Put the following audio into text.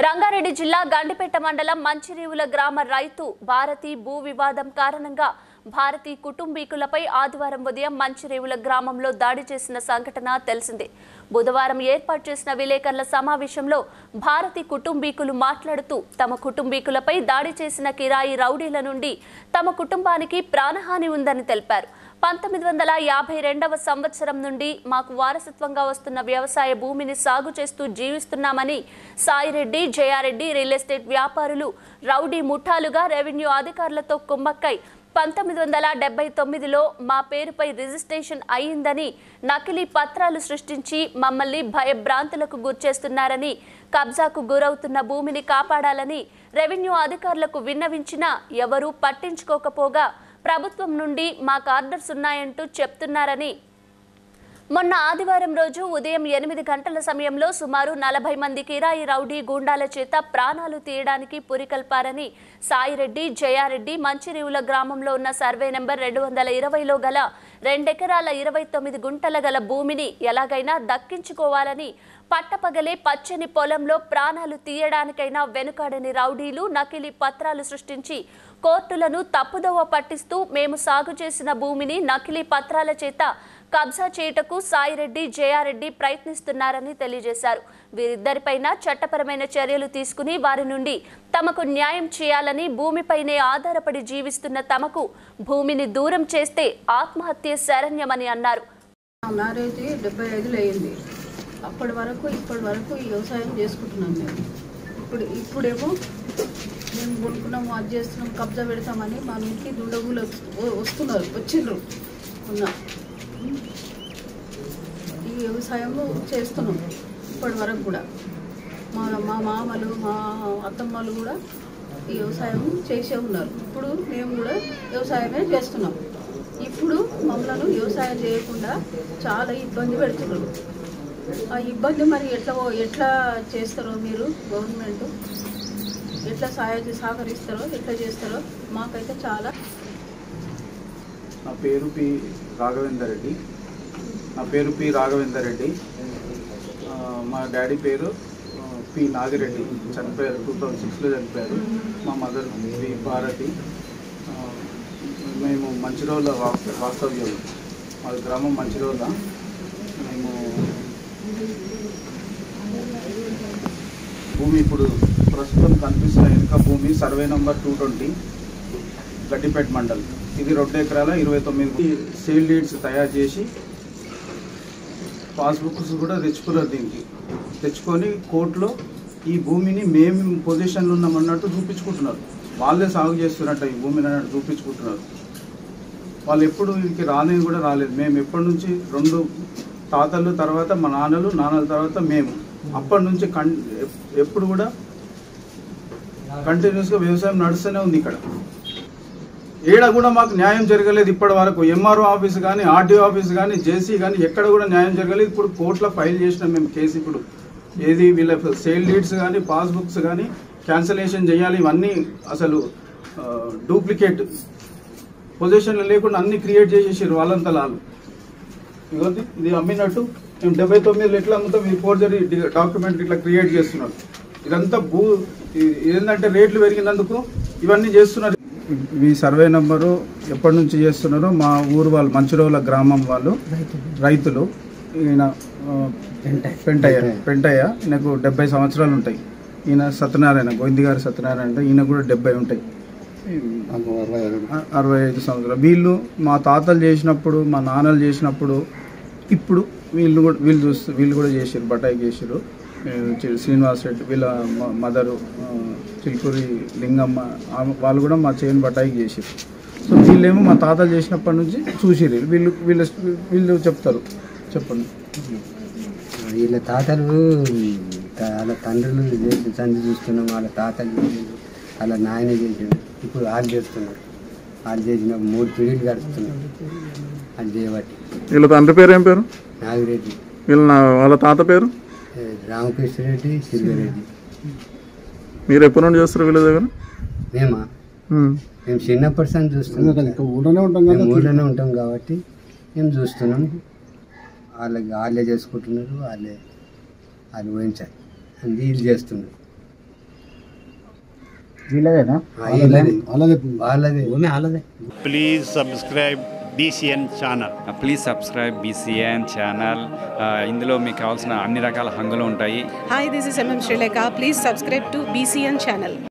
రంగారెడ్డి జిల్లా గండిపేట మండలం మంచిరీవుల గ్రామ రైతు భారతి భూ వివాదం కారణంగా భారతి కుటుంబీకులపై ఆదివారం ఉదయం మంచిరేవుల గ్రామంలో దాడి చేసిన సంఘటన తెలిసిందే బుధవారం ఏర్పాటు చేసిన విలేకరుల సమావేశంలో భారతి కుటుంబీకులు మాట్లాడుతూ తమ కుటుంబీకులపై దాడి చేసిన కిరాయి రౌడీల నుండి తమ కుటుంబానికి ప్రాణహాని ఉందని తెలిపారు పంతొమ్మిది వందల యాభై రెండవ సంవత్సరం నుండి మాకు వారసత్వంగా వస్తున్న వ్యవసాయ భూమిని సాగు చేస్తూ జీవిస్తున్నామని సాయిరెడ్డి జయారెడ్డి రియల్ ఎస్టేట్ వ్యాపారులు రౌడీ ముఠాలుగా రెవెన్యూ అధికారులతో కుమ్మక్కై పంతొమ్మిది వందల డెబ్బై తొమ్మిదిలో మా పేరుపై రిజిస్ట్రేషన్ అయిందని నకిలీ పత్రాలు సృష్టించి మమ్మల్ని భయభ్రాంతులకు గుర్చేస్తున్నారని కబ్జాకు గురవుతున్న భూమిని కాపాడాలని రెవెన్యూ అధికారులకు విన్నవించినా ఎవరూ పట్టించుకోకపోగా ప్రభుత్వం నుండి మాకు ఆర్డర్స్ ఉన్నాయంటూ చెప్తున్నారని మొన్న ఆదివారం రోజు ఉదయం ఎనిమిది గంటల సమయంలో సుమారు నలభై మంది కిరాయి రౌడీ గూండాల చేత ప్రాణాలు తీయడానికి పురికల్పారని సాయిరెడ్డి జయారెడ్డి మంచిరీవుల గ్రామంలో ఉన్న సర్వే నెంబర్ రెండు వందల ఇరవైలో గల రెండెకరాల ఇరవై తొమ్మిది గుంటల గల భూమిని ఎలాగైనా దక్కించుకోవాలని పట్టపగలే పచ్చని పొలంలో ప్రాణాలు తీయడానికైనా వెనుకాడని రౌడీలు నకిలీ పత్రాలు సృష్టించి కోర్టులను తప్పుదోవ పట్టిస్తూ మేము సాగు చేసిన భూమిని నకిలీ పత్రాల చేత కబ్జా చేయుటకు సాయిరెడ్డి జయారెడ్డి ప్రయత్నిస్తున్నారని తెలియజేశారు వీరిద్దరిపైన చట్టపరమైన చర్యలు తీసుకుని వారి నుండి తమకు న్యాయం చేయాలని భూమిపైనే ఆధారపడి జీవిస్తున్న తమకు భూమిని దూరం చేస్తే ఆత్మహత్య శరణ్యమని అన్నారు నా మ్యారేజ్ డెబ్బై ఐదులో అయింది అప్పటి వరకు ఇప్పటి వరకు ఈ వ్యవసాయం చేసుకుంటున్నాం మేము ఇప్పుడు ఇప్పుడేమో మేము కొనుక్కున్నాము అది చేస్తున్నాం కబ్జా పెడతామని మా ఇంటికి దుండగులు వస్తు- వస్తున్నారు వచ్చిండ్రు ఉన్న ఈ వ్యవసాయం చేస్తున్నాం ఇప్పటి వరకు కూడా మా మా మామలు మా అత్తమ్మలు కూడా ఈ వ్యవసాయం చేసే ఉన్నారు ఇప్పుడు మేము కూడా వ్యవసాయమే చేస్తున్నాం ఇప్పుడు మమ్మల్ని వ్యవసాయం చేయకుండా చాలా ఇబ్బంది పెడుతున్నారు ఆ ఇబ్బంది మరి ఎట్లా ఎట్లా చేస్తారో మీరు గవర్నమెంట్ ఎట్లా సహాయ సహకరిస్తారో ఎట్లా చేస్తారో మాకైతే చాలా నా పేరు పి రాఘవేందర్ రెడ్డి నా పేరు పి రాఘవేందర్ రెడ్డి ఆ, మా డాడీ పేరు ఆ, పి నాగిరెడ్డి చనిపోయారు టూ థౌజండ్ సిక్స్లో చనిపోయారు మా మదర్ పి భారతి ఆ, మేము మంచిరోళ్ళ వాస్త వాస్తవ్యం మా గ్రామం మంచిరోళ్ళ మేము భూమి ఇప్పుడు ప్రస్తుతం కనిపిస్తున్న వెనుక భూమి survey number two twenty Gaddipeta mandal ఇది రెండు ఎకరాల ఇరవై తొమ్మిది సేల్ డీడ్స్ తయారు చేసి పాస్బుక్స్ కూడా తెచ్చుకున్నారు దీనికి తెచ్చుకొని కోర్టులో ఈ భూమిని మేము పొజిషన్లో ఉన్నామన్నట్టు చూపించుకుంటున్నారు వాళ్ళే సాగు చేస్తున్నట్టు ఈ భూమిని అన్నట్టు చూపించుకుంటున్నారు వాళ్ళు ఎప్పుడు వీరికి రాలేదు కూడా రాలేదు మేము ఎప్పటి నుంచి రెండు తాతలు తర్వాత మా నాన్నలు నాన్నల తర్వాత మేము అప్పటి నుంచి కన్ ఎప్పుడు కూడా కంటిన్యూస్గా వ్యవసాయం నడుస్తూనే ఉంది ఇక్కడ ఏడ కూడా మాకు న్యాయం జరగలేదు ఇప్పటి వరకు ఎంఆర్ఓ ఆఫీస్ కానీ ఆర్టీఓ ఆఫీస్ కానీ జేసీ కానీ ఎక్కడ కూడా న్యాయం జరగలేదు ఇప్పుడు కోర్టులో ఫైల్ చేసినాం మేము కేసు ఇప్పుడు ఏది వీళ్ళ సేల్ లీడ్స్ కానీ పాస్బుక్స్ కానీ క్యాన్సలేషన్ చేయాలి ఇవన్నీ అసలు డూప్లికేట్ పొజిషన్లు లేకుండా అన్ని క్రియేట్ చేసేసారు వాళ్ళంతా లాలు ఇదిగోండి ఇది అమ్మినట్టు మేము డెబ్బై తొమ్మిదిలో ఎట్లా అమ్ముతాం ఈ ఫోర్జరీ డాక్యుమెంట్ ఇట్లా క్రియేట్ చేస్తున్నారు ఇదంతా భూ ఇది ఏంటంటే రేట్లు పెరిగినందుకు ఇవన్నీ చేస్తున్నారు ఈ సర్వే నంబరు ఎప్పటి నుంచి చేస్తున్నారో మా ఊరు వాళ్ళు మంచిరోల గ్రామం వాళ్ళు రైతులు ఈయన ఆ, పెంటయ్య పెంటయ్య ఈయనకు డెబ్బై సంవత్సరాలు ఉంటాయి ఈయన సత్యనారాయణ గోవింది గారి సత్యనారాయణ అంటే ఈయన కూడా డెబ్బై ఉంటాయి అ- అరవై ఐదు సంవత్సరాలు వీళ్ళు మా తాతలు చేసినప్పుడు మా నాన్నలు చేసినప్పుడు ఇప్పుడు వీళ్ళు కూడా వీళ్ళు చూస్తూ వీళ్ళు కూడా చేసారు బటాయి చేసారు శ్రీనివాస్ రెడ్డి వీళ్ళ మ- మదరు ఆ, చిలుకూరి లింగమ్మ ఆమె- వాళ్ళు కూడా మా చేను బటాయికి చేసారు సో వీళ్ళేమో మా తాతలు చేసినప్పటి నుంచి చూసిరు వీళ్ళు వీళ్ళు వీళ్ళు చెప్తారు చెప్పండి వీళ్ళ తాతలు త- వాళ్ళ తండ్రులు చేసి సంధి చూస్తున్నాం వాళ్ళ తాతలు చేసిండ్రు వాళ్ళ నాయన చేసిండు ఇప్పుడు వాళ్ళు చేస్తున్నారు వాళ్ళు చేసిన మూడు పీరియడ్లు గడుపుతున్నారు అది చేయబట్టి వీళ్ళ తండ్రి పేరు ఏం పేరు నాగిరెడ్డి వీళ్ళ నా- వాళ్ళ తాత పేరు ఏ, రామకృష్ణరెడ్డి సిల్వరెడ్డి మీరు ఎప్పటి నుండి చేస్తారు వీళ్ళ దగ్గర మేమా ఉమ్. మేము చిన్నప్పటి నుంచి చూస్తున్నాం ఊళ్ళోనే ఉంటాం మేము ఊళ్ళోనే ఉంటాం కాబట్టి మేము చూస్తున్నాం వాళ్ళకి వాళ్ళే చేసుకుంటున్నారు వాళ్ళే వాళ్ళు పోయించాలి అని వీళ్ళు చేస్తున్నారు వీళ్ళదేనా ఆ, వీళ్ళది. వాళ్ళది వాళ్ళదే please subscribe BCN channel. Please subscribe BCN channel ఇందులో మీకు కావాల్సిన అన్ని రకాల హంగులు ఉంటాయి Hi, this is MM Sri Lanka. Please subscribe to BCN channel.